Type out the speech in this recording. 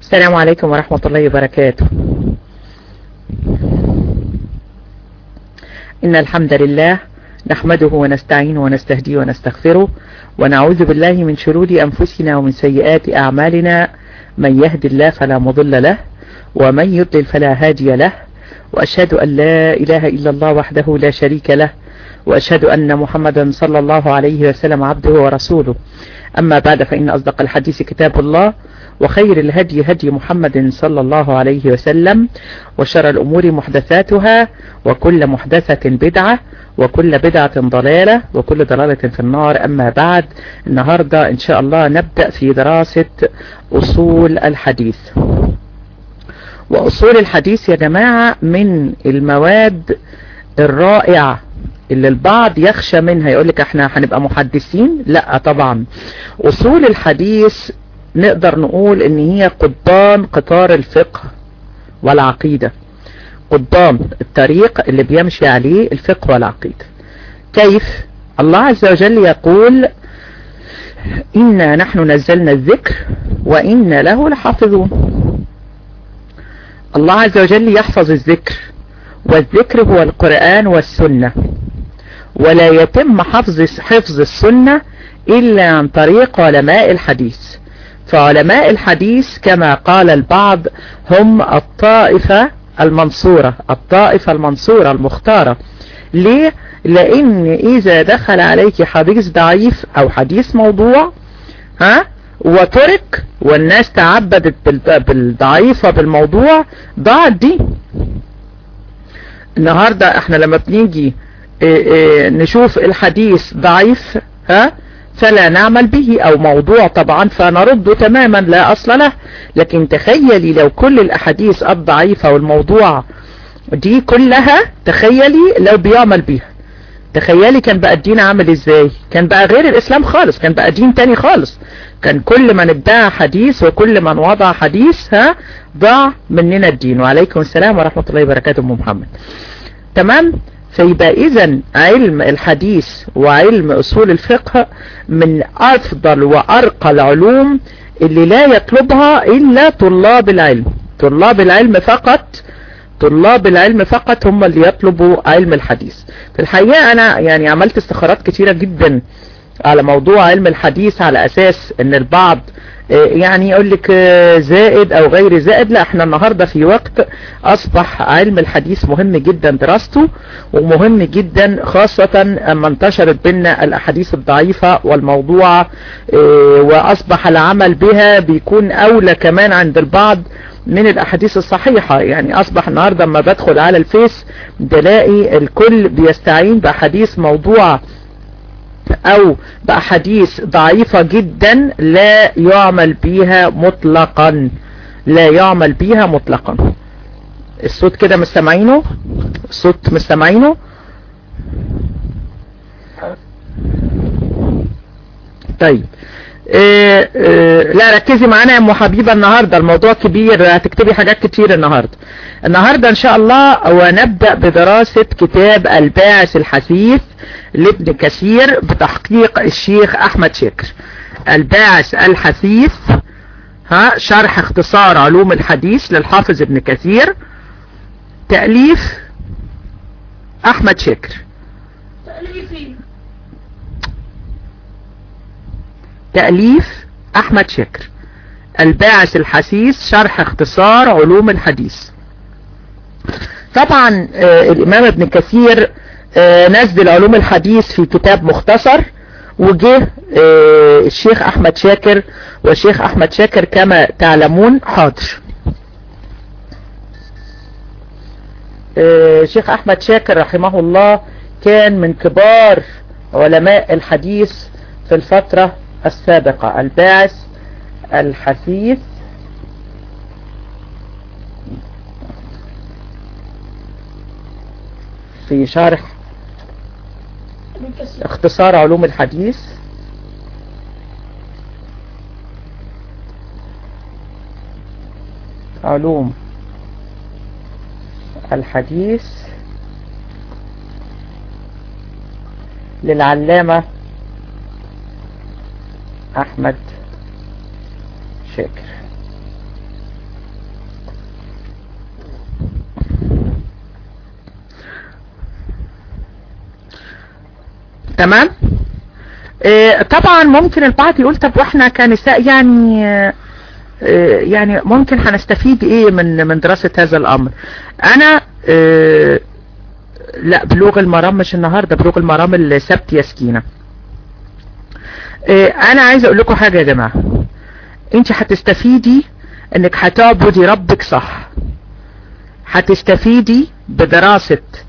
السلام عليكم ورحمة الله وبركاته إن الحمد لله نحمده ونستعينه ونستهديه ونستغفره ونعوذ بالله من شرور أنفسنا ومن سيئات أعمالنا من يهد الله فلا مضل له ومن يضلل فلا هادي له وأشهد أن لا إله إلا الله وحده لا شريك له وأشهد أن محمدا صلى الله عليه وسلم عبده ورسوله أما بعد فإن أصدق الحديث كتاب الله وخير الهدي هدي محمد صلى الله عليه وسلم وشر الأمور محدثاتها وكل محدثة بدعة وكل بدعة ضلالة وكل ضلالة في النار أما بعد النهاردة إن شاء الله نبدأ في دراسة أصول الحديث وأصول الحديث يا جماعة من المواد الرائعة اللي البعض يخشى منها يقول لك احنا هنبقى محدثين لا طبعا أصول الحديث نقدر نقول ان هي قضبان قطار الفقه والعقيدة قضبان الطريق اللي بيمشي عليه الفقه والعقيدة كيف الله عز وجل يقول إنا نحن نزلنا الذكر وإنا له لحافظون الله عز وجل يحفظ الذكر والذكر هو القرآن والسنة ولا يتم حفظ حفظ السنة إلا عن طريق علماء الحديث فعلماء الحديث كما قال البعض هم الطائفة المنصورة الطائفة المنصورة المختارة ليه؟ لأن إذا دخل عليك حديث ضعيف أو حديث موضوع ها وترك والناس تعبدت بالضعيفة بالموضوع ضاع الدين النهاردة احنا لما بنيجي اه اه نشوف الحديث ضعيف ها فلا نعمل به او موضوع طبعا فنرده تماما لا اصل له لكن تخيلي لو كل الاحاديث الضعيفة والموضوع دي كلها تخيلي لو بيعمل بيها تخيلي كان بقى الدين عامل ازاي كان بقى غير الاسلام خالص كان بقى دين تاني خالص كان كل من ادعى حديث وكل من وضع حديث ها ضاع مننا الدين وعليكم السلام ورحمة الله وبركاته ام محمد تمام فيبقى اذا علم الحديث وعلم اصول الفقه من افضل وارقى العلوم اللي لا يطلبها الا طلاب العلم طلاب العلم فقط طلاب العلم فقط هم اللي يطلبوا علم الحديث في الحقيقة انا يعني عملت استخارات كتيرة جدا على موضوع علم الحديث على اساس ان البعض يعني يقول لك زائد او غير زائد لا احنا النهاردة في وقت اصبح علم الحديث مهم جدا دراسته ومهم جدا خاصة اما انتشرت بينا الاحاديث الضعيفة والموضوعة واصبح العمل بها بيكون اولى كمان عند البعض من الاحاديث الصحيحة يعني اصبح النهاردة اما بدخل على الفيس بلاقي الكل بيستعين باحاديث موضوعة او باحاديث ضعيفة جدا لا يعمل بيها مطلقا لا يعمل بيها مطلقا الصوت كده مستمعينه الصوت مستمعينه طيب إيه إيه لا ركزي معانا يا ام حبيبه النهارده الموضوع كبير هتكتبي حاجات كتير النهارده النهارده ان شاء الله ونبدا بدراسه كتاب الباعث الحثيث لابن كثير بتحقيق الشيخ احمد شاكر الباعث الحثيث ها شرح اختصار علوم الحديث للحافظ ابن كثير تأليف احمد شاكر تأليفي تأليف أحمد شاكر الباعث الحثيث شرح اختصار علوم الحديث طبعا آه الإمام ابن كثير آه نزل علوم الحديث في كتاب مختصر وجه آه الشيخ أحمد شاكر والشيخ أحمد شاكر كما تعلمون حاضر الشيخ أحمد شاكر رحمه الله كان من كبار علماء الحديث في الفترة السابقة الباعث الحثيث في شرح اختصار علوم الحديث علوم الحديث للعلامة احمد شاكر تمام آه، طبعا ممكن البعض يقول طب واحنا كنساء يعني آه، آه، يعني ممكن هنستفيد ايه من من دراسة هذا الامر انا آه، لا بلوغ المرام مش النهاردة بلوغ المرام السبت يا سكينة آه، انا عايز اقول لكم حاجة يا جماعة انت هتستفيدي انك هتعبدي ربك صح هتستفيدي بدراسة